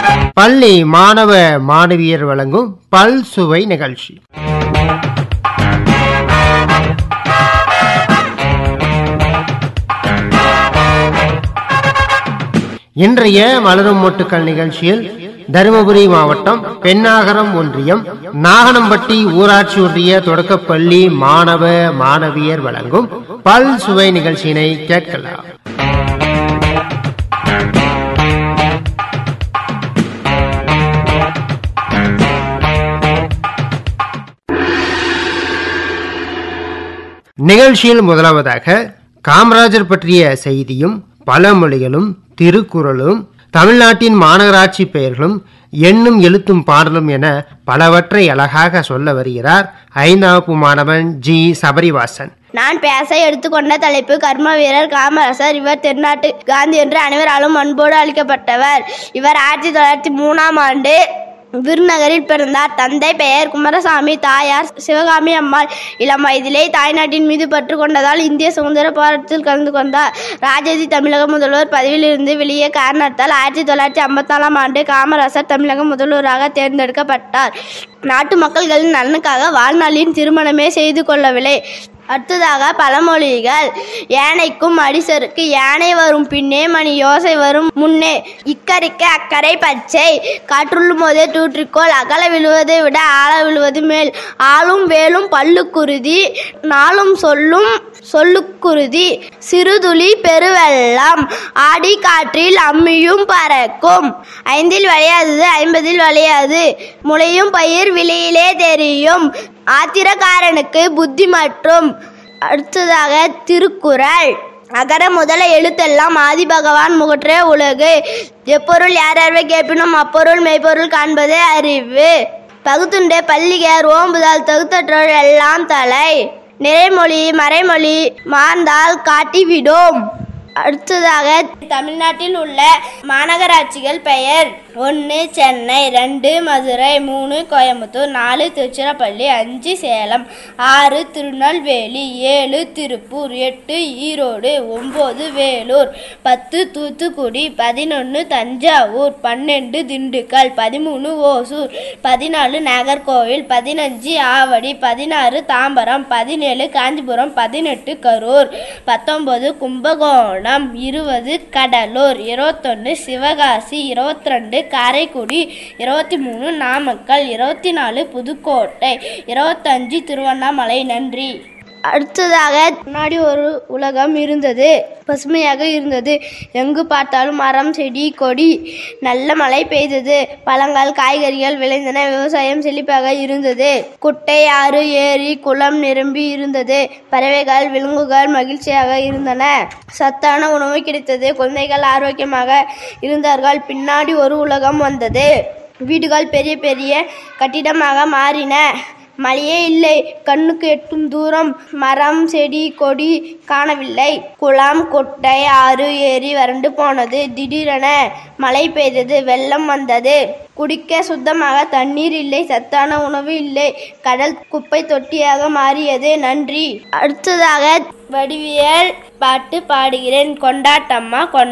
பள்ளி மாணவ மாணவியர் வழங்கும் பல் சுவை நிகழ்ச்சி இன்றைய மலரும் மொட்டுக்கள் நிகழ்ச்சியில் தருமபுரி மாவட்டம் பெண்ணாகரம் ஒன்றியம் நாகனம்பட்டி ஊராட்சி ஒன்றிய தொடக்கப்பள்ளி மாணவ மாணவியர் வழங்கும் பல் சுவை நிகழ்ச்சியினை கேட்கலாம் நிகழ்ச்சியில் முதலாவதாக காமராஜர் பற்றிய செய்தியும் பழமொழிகளும் திருக்குறளும் தமிழ்நாட்டின் மாநகராட்சி பெயர்களும் எண்ணும் எழுத்தும் பாடலும் என பலவற்றை அழகாக சொல்ல வருகிறார் ஐந்தாம் வகுப்பு மாணவன் ஜி சபரிவாசன் நான் பேச எடுத்துக்கொண்ட தலைப்பு கர்ம வீரர் காமராசர் இவர் தென்னாட்டு காந்தி என்று அனைவராலும் அன்போடு அளிக்கப்பட்டவர் இவர் ஆயிரத்தி தொள்ளாயிரத்தி மூணாம் ஆண்டு விருநகரில் பிறந்தார் தந்தை பெயர் குமாரசாமி தாயார் சிவகாமி அம்மாள் இளம் வயதிலே தாய்நாட்டின் மீது பற்று கொண்டதால் இந்திய சுதந்திர போராட்டத்தில் கலந்து கொண்டார் ராஜாஜி தமிழக முதல்வர் பதவியில் இருந்து வெளியே காரணத்தால் ஆயிரத்தி தொள்ளாயிரத்தி ஐம்பத்தி நாலாம் ஆண்டு காமராசர் தமிழக முதல்வராக தேர்ந்தெடுக்கப்பட்டார் நாட்டு மக்கள்களின் நலனுக்காக வாழ்நாளின் திருமணமே செய்து கொள்ளவில்லை அடுத்ததாக பழமொழிகள் யானைக்கும் அடிசருக்கு யானை வரும் பின்னே மணி யோசை வரும் முன்னே இக்கரைக்கு அக்கறை பச்சை காற்றுள்ளும் போதே தூற்றிக்கோள் அகல விழுவதை விட ஆழ விழுவது மேல் ஆளும் வேலும் பல்லுக்குருதி நாளும் சொல்லும் சொல்லுக்குருதி சிறுதுளி பெருவெள்ளம் ஆடி காற்றில் அம்மியும் பறக்கும் ஐந்தில் விளையாதது ஐம்பதில் விளையாது முளையும் பயிர் விலையிலே தெரியும் ஆத்திரக்காரனுக்கு புத்தி மற்றும் அடுத்ததாக திருக்குறள் அகர முதல எழுத்தெல்லாம் ஆதி பகவான் முகற்றே உலகு எப்பொருள் யார் யாரை கேட்பினும் அப்பொருள் மெய்ப்பொருள் காண்பதே அறிவு பகுத்துண்டே பள்ளிகர் ஓம்புதால் தகுத்தற்றோர் எல்லாம் தலை நிறைமொழி மறைமொழி மாந்தால் காட்டிவிடும் அடுத்ததாக தமிழ்நாட்டில் உள்ள மாநகராட்சிகள் பெயர் ஒன்று சென்னை ரெண்டு மதுரை மூணு கோயம்புத்தூர் நாலு திருச்சிராப்பள்ளி அஞ்சு சேலம் ஆறு திருநெல்வேலி ஏழு திருப்பூர் எட்டு ஈரோடு ஒம்பது வேலூர் பத்து தூத்துக்குடி பதினொன்று தஞ்சாவூர் பன்னெண்டு திண்டுக்கல் பதிமூணு ஓசூர் பதினாலு நாகர்கோவில் பதினஞ்சு ஆவடி பதினாறு தாம்பரம் பதினேழு காஞ்சிபுரம் பதினெட்டு கரூர் பத்தொன்பது கும்பகோணம் இருபது கடலூர் இருபத்தொன்று சிவகாசி இருபத்தி ரெண்டு காரைக்குடி இருபத்தி மூணு நாமக்கல் இருபத்தி நாலு புதுக்கோட்டை இருபத்தஞ்சு திருவண்ணாமலை நன்றி அடுத்ததாக முன்னாடி ஒரு உலகம் இருந்தது பசுமையாக இருந்தது எங்கு பார்த்தாலும் மரம் செடி கொடி நல்ல மழை பெய்தது பழங்கள் காய்கறிகள் விளைந்தன விவசாயம் செழிப்பாக இருந்தது குட்டை ஆறு ஏரி குளம் நிரம்பி இருந்தது பறவைகள் விலங்குகள் மகிழ்ச்சியாக இருந்தன சத்தான உணவு கிடைத்தது குழந்தைகள் ஆரோக்கியமாக இருந்தார்கள் பின்னாடி ஒரு உலகம் வந்தது வீடுகள் பெரிய பெரிய கட்டிடமாக மாறின மழையே இல்லை கண்ணுக்கு எட்டும் தூரம் மரம் செடி கொடி காணவில்லை குளம் குட்டை ஆறு ஏரி வறண்டு போனது திடீரென மழை பெய்தது வெள்ளம் வந்தது குடிக்க சுத்தமாக தண்ணீர் இல்லை சத்தான உணவு இல்லை கடல் குப்பை தொட்டியாக மாறியது நன்றி அடுத்ததாக வடிவியல் பாட்டு பாடுகிறேன் கொண்டாட்டம்மா கொண்டாட்டம்